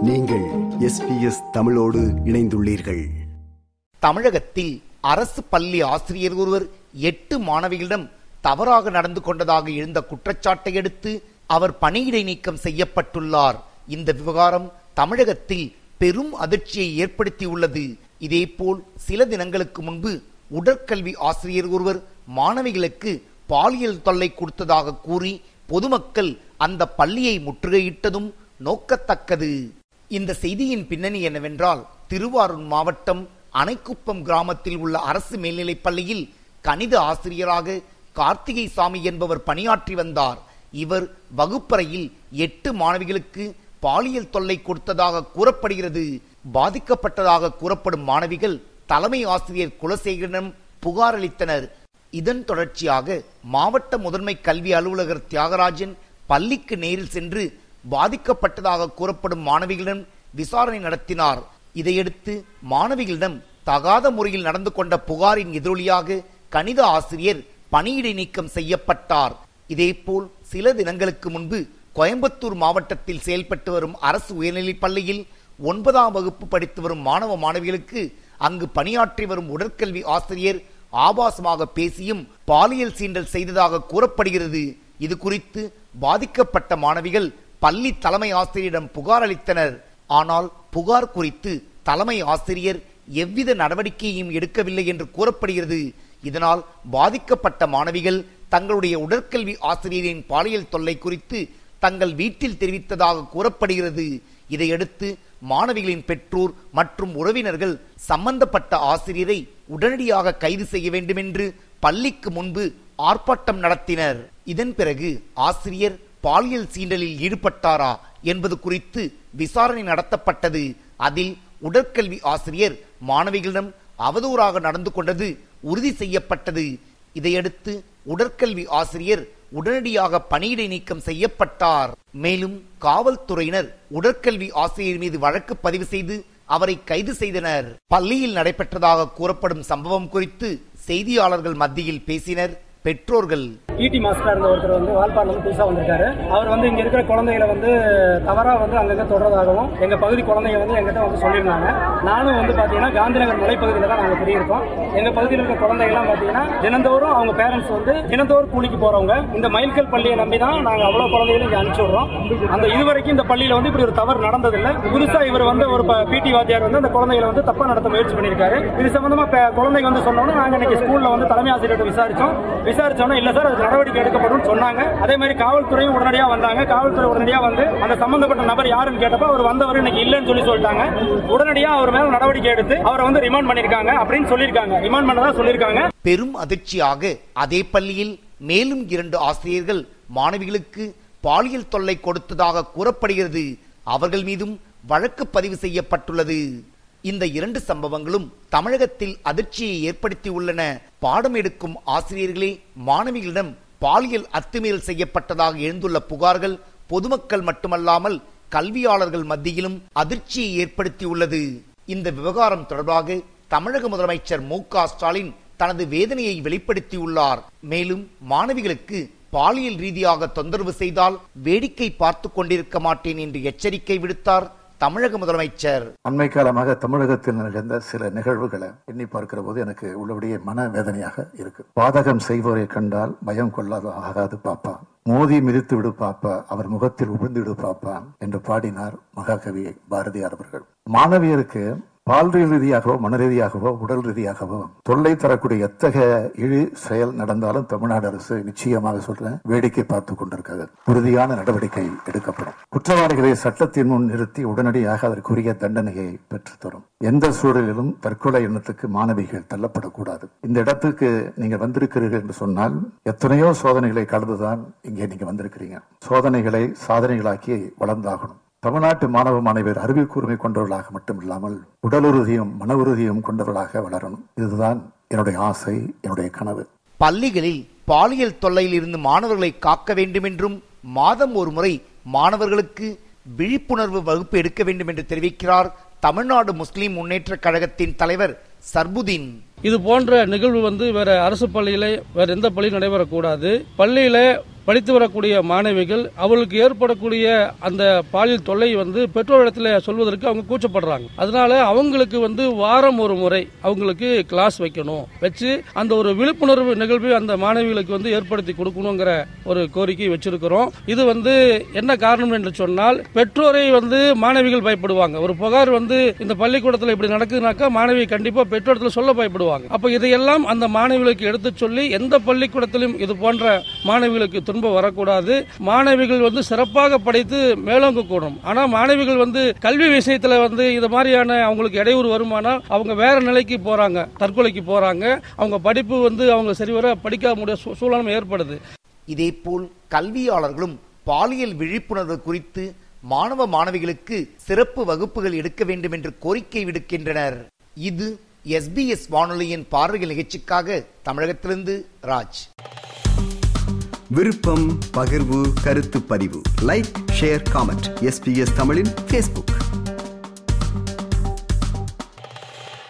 நீங்கள் எஸ்பிஎஸ் தமிழோடு இணைந்துள்ளீர்கள் தமிழகத்தில் அரசு பள்ளி ஆசிரியர் ஒருவர் எட்டு மாணவிகளிடம் தவறாக நடந்து கொண்டதாக எழுந்த குற்றச்சாட்டை அடுத்து அவர் பணியிடை நீக்கம் செய்யப்பட்டுள்ளார் இந்த விவகாரம் தமிழகத்தில் பெரும் அதிர்ச்சியை ஏற்படுத்தியுள்ளது இதேபோல் சில தினங்களுக்கு முன்பு உடற்கல்வி ஆசிரியர் ஒருவர் மாணவிகளுக்கு பாலியல் தொல்லை கொடுத்ததாக கூறி பொதுமக்கள் அந்த பள்ளியை முற்றுகையிட்டதும் நோக்கத்தக்கது இந்த செய்தியின் பின்னணி என்னவென்றால் திருவாரூர் மாவட்டம் அணைக்குப்பம் கிராமத்தில் உள்ள அரசு மேல்நிலைப் பள்ளியில் கணித ஆசிரியராக கார்த்திகை சாமி என்பவர் பணியாற்றி வந்தார் இவர் வகுப்பறையில் எட்டு மாணவிகளுக்கு பாலியல் தொல்லை கொடுத்ததாக கூறப்படுகிறது பாதிக்கப்பட்டதாக கூறப்படும் மாணவிகள் தலைமை ஆசிரியர் குலசேகரனிடம் புகார் அளித்தனர் இதன் தொடர்ச்சியாக மாவட்ட முதன்மை கல்வி அலுவலகர் தியாகராஜன் பள்ளிக்கு நேரில் சென்று பாதிக்கப்பட்டதாக கூறப்படும் மாணவிகளிடம் விசாரணை நடத்தினார் இதையடுத்து மாணவிகளிடம் தகாத முறையில் நடந்து கொண்ட புகாரின் எதிரொலியாக கணித ஆசிரியர் பணியிடை நீக்கம் செய்யப்பட்டார் இதேபோல் சில தினங்களுக்கு முன்பு கோயம்புத்தூர் மாவட்டத்தில் செயல்பட்டு வரும் அரசு உயர்நிலைப் பள்ளியில் ஒன்பதாம் வகுப்பு படித்து வரும் மாணவ மாணவிகளுக்கு அங்கு பணியாற்றி வரும் உடற்கல்வி ஆசிரியர் ஆபாசமாக பேசியும் பாலியல் சீண்டல் செய்ததாக கூறப்படுகிறது இது குறித்து பாதிக்கப்பட்ட மாணவிகள் பள்ளி தலைமை ஆசிரியரிடம் புகார் அளித்தனர் ஆனால் புகார் குறித்து தலைமை ஆசிரியர் எவ்வித நடவடிக்கையும் எடுக்கவில்லை என்று கூறப்படுகிறது இதனால் பாதிக்கப்பட்ட மாணவிகள் தங்களுடைய உடற்கல்வி ஆசிரியரின் பாலியல் தொல்லை குறித்து தங்கள் வீட்டில் தெரிவித்ததாக கூறப்படுகிறது இதையடுத்து மாணவிகளின் பெற்றோர் மற்றும் உறவினர்கள் சம்பந்தப்பட்ட ஆசிரியரை உடனடியாக கைது செய்ய வேண்டும் என்று பள்ளிக்கு முன்பு ஆர்ப்பாட்டம் நடத்தினர் இதன் பிறகு ஆசிரியர் பாலியல் சீண்டலில் ஈடுபட்டாரா என்பது குறித்து விசாரணை நடத்தப்பட்டது அதில் உடற்கல்வி ஆசிரியர் மாணவிகளிடம் அவதூறாக நடந்து கொண்டது உறுதி செய்யப்பட்டது இதையடுத்து உடற்கல்வி ஆசிரியர் உடனடியாக பணியிடை நீக்கம் செய்யப்பட்டார் மேலும் காவல்துறையினர் உடற்கல்வி ஆசிரியர் மீது வழக்கு பதிவு செய்து அவரை கைது செய்தனர் பள்ளியில் நடைபெற்றதாக கூறப்படும் சம்பவம் குறித்து செய்தியாளர்கள் மத்தியில் பேசினர் பெற்றோர்கள் பிடி மாஸ்டரா இருந்த ஒருத்தர் வந்து வால்பாடில இருந்து புதுசா வந்திருக்காரு அவர் வந்து இங்க இருக்கிற குழந்தைகளை வந்து தவறா வந்து அங்கங்க தொடர்றதாகவும் எங்க பகுதி குழந்தைங்க வந்து எங்கிட்ட வந்து சொல்லியிருந்தாங்க நானும் வந்து பாத்தீங்கன்னா காந்திநகர் மலைப்பகுதியில தான் நாங்க குடியிருக்கோம் எங்க பகுதியில் இருக்க குழந்தைகள்லாம் பாத்தீங்கன்னா தினந்தோறும் அவங்க பேரண்ட்ஸ் வந்து தினந்தோறும் கூலிக்கு போறவங்க இந்த மைல்கல் பள்ளியை நம்பி தான் நாங்க அவ்வளவு குழந்தைகளும் இங்க அனுப்பிச்சு விடுறோம் அந்த இதுவரைக்கும் இந்த பள்ளியில வந்து இப்படி ஒரு தவறு நடந்ததில்லை புதுசா இவர் வந்து ஒரு பிடி வாத்தியார் வந்து அந்த குழந்தைகளை வந்து தப்பா நடத்த முயற்சி பண்ணியிருக்காரு இது சம்பந்தமா பே- குழந்தைங்க வந்து சொன்னோம்னா நாங்க இன்னைக்கு ஸ்கூல்ல வந்து தலைமை ஆசிரியர்கிட்ட விசாரிச்சோம் விசாரிச்சோன்னா இல்ல சார் அதுக்கு நடவடிக்கை எடுக்கப்படும் சொன்னாங்க அதே மாதிரி காவல்துறையும் உடனடியா வந்தாங்க காவல்துறை உடனடியா வந்து அந்த சம்பந்தப்பட்ட நபர் யாருன்னு கேட்டப்ப அவர் வந்தவர் இன்னைக்கு இல்லைன்னு சொல்லி சொல்லிட்டாங்க உடனடியா அவர் மேல நடவடிக்கை எடுத்து அவரை வந்து ரிமாண்ட் பண்ணிருக்காங்க அப்படின்னு சொல்லியிருக்காங்க ரிமாண்ட் பண்ணதா சொல்லியிருக்காங்க பெரும் அதிர்ச்சியாக அதே பள்ளியில் மேலும் இரண்டு ஆசிரியர்கள் மாணவிகளுக்கு பாலியல் தொல்லை கொடுத்ததாக கூறப்படுகிறது அவர்கள் மீதும் வழக்கு பதிவு செய்யப்பட்டுள்ளது இந்த இரண்டு சம்பவங்களும் தமிழகத்தில் அதிர்ச்சியை ஏற்படுத்தியுள்ளன பாடம் எடுக்கும் ஆசிரியர்களே மாணவிகளிடம் பாலியல் அத்துமீறல் செய்யப்பட்டதாக எழுந்துள்ள புகார்கள் பொதுமக்கள் மட்டுமல்லாமல் கல்வியாளர்கள் மத்தியிலும் அதிர்ச்சியை ஏற்படுத்தியுள்ளது இந்த விவகாரம் தொடர்பாக தமிழக முதலமைச்சர் மு க ஸ்டாலின் தனது வேதனையை வெளிப்படுத்தியுள்ளார் மேலும் மாணவிகளுக்கு பாலியல் ரீதியாக தொந்தரவு செய்தால் வேடிக்கை பார்த்து கொண்டிருக்க மாட்டேன் என்று எச்சரிக்கை விடுத்தார் தமிழக முதலமைச்சர் அண்மை காலமாக தமிழகத்தில் நிகழ்ந்த சில நிகழ்வுகளை எண்ணி பார்க்கிற போது எனக்கு உள்ளபடியே மன வேதனையாக இருக்கு பாதகம் செய்வோரை கண்டால் பயம் கொள்ளாத ஆகாது பாப்பா மோதி மிதித்து விடு பாப்பா அவர் முகத்தில் உமிழ்ந்து விடு பாப்பா என்று பாடினார் மகாகவி பாரதியார் அவர்கள் மாணவியருக்கு பால்வியல் ரீதியாகவோ மன ரீதியாகவோ உடல் ரீதியாகவோ தொல்லை தரக்கூடிய எத்தகைய இழி செயல் நடந்தாலும் தமிழ்நாடு அரசு நிச்சயமாக சொல்றேன் வேடிக்கை பார்த்து கொண்டிருக்கிறது உறுதியான நடவடிக்கை எடுக்கப்படும் குற்றவாளிகளை சட்டத்தின் முன் நிறுத்தி உடனடியாக அதற்குரிய தண்டனையை பெற்றுத்தரும் எந்த சூழலிலும் தற்கொலை எண்ணத்துக்கு மாணவிகள் தள்ளப்படக்கூடாது இந்த இடத்துக்கு நீங்க வந்திருக்கிறீர்கள் என்று சொன்னால் எத்தனையோ சோதனைகளை கடந்துதான் இங்கே நீங்க வந்திருக்கிறீங்க சோதனைகளை சாதனைகளாக்கி வளர்ந்தாகணும் தமிழ்நாட்டு மாணவ மாணவியர் அறிவு கூர்மை கொண்டவர்களாக மட்டுமில்லாமல் உடல் உறுதியும் மன உறுதியும் கொண்டவர்களாக வளரணும் இதுதான் என்னுடைய ஆசை என்னுடைய கனவு பள்ளிகளில் பாலியல் தொல்லையில் இருந்து மாணவர்களை காக்க வேண்டும் என்றும் மாதம் ஒரு முறை மாணவர்களுக்கு விழிப்புணர்வு வகுப்பு எடுக்க வேண்டும் என்று தெரிவிக்கிறார் தமிழ்நாடு முஸ்லிம் முன்னேற்ற கழகத்தின் தலைவர் சர்புதீன் இது போன்ற நிகழ்வு வந்து வேற அரசு பள்ளியில வேற எந்த பள்ளியும் நடைபெறக்கூடாது பள்ளியில படித்து வரக்கூடிய மாணவிகள் அவர்களுக்கு ஏற்படக்கூடிய அந்த பாலியல் தொல்லை வந்து பெற்றோரிடத்தில் சொல்வதற்கு அவங்க கூச்சப்படுறாங்க அதனால அவங்களுக்கு வந்து வாரம் ஒரு முறை அவங்களுக்கு கிளாஸ் வைக்கணும் வச்சு அந்த ஒரு விழிப்புணர்வு நிகழ்வு அந்த மாணவிகளுக்கு வந்து ஏற்படுத்தி கொடுக்கணுங்கிற ஒரு கோரிக்கை வச்சிருக்கிறோம் இது வந்து என்ன காரணம் என்று சொன்னால் பெற்றோரை வந்து மாணவிகள் பயப்படுவாங்க ஒரு புகார் வந்து இந்த பள்ளிக்கூடத்தில் இப்படி நடக்குதுனாக்கா மாணவி கண்டிப்பா பெற்றோரத்தில் சொல்ல பயப்படுவாங்க அப்ப இதையெல்லாம் அந்த மாணவிகளுக்கு எடுத்து சொல்லி எந்த பள்ளிக்கூடத்திலும் இது போன்ற மாணவிகளுக்கு துன்பம் வரக்கூடாது மாணவிகள் வந்து சிறப்பாக படித்து மேலோங்க கூடும் ஆனா மாணவிகள் வந்து கல்வி விஷயத்துல வந்து இது மாதிரியான அவங்களுக்கு இடையூறு வருமானால் அவங்க வேற நிலைக்கு போறாங்க தற்கொலைக்கு போறாங்க அவங்க படிப்பு வந்து அவங்க சரிவர படிக்க முடிய சூ- சூழலும் ஏற்படுது இதேபோல் கல்வியாளர்களும் பாலியல் விழிப்புணர்வு குறித்து மாணவ மாணவிகளுக்கு சிறப்பு வகுப்புகள் எடுக்க வேண்டும் என்று கோரிக்கை விடுக்கின்றனர் இது எஸ்பிஎஸ் வானொலியின் பார்வைகள் நிகழ்ச்சிக்காக தமிழகத்திலிருந்து ராஜ் விருப்பம் பகிர்வு கருத்து பதிவு லைக் ஷேர் காமெண்ட் எஸ்பிஎஸ் தமிழின் ஃபேஸ்புக்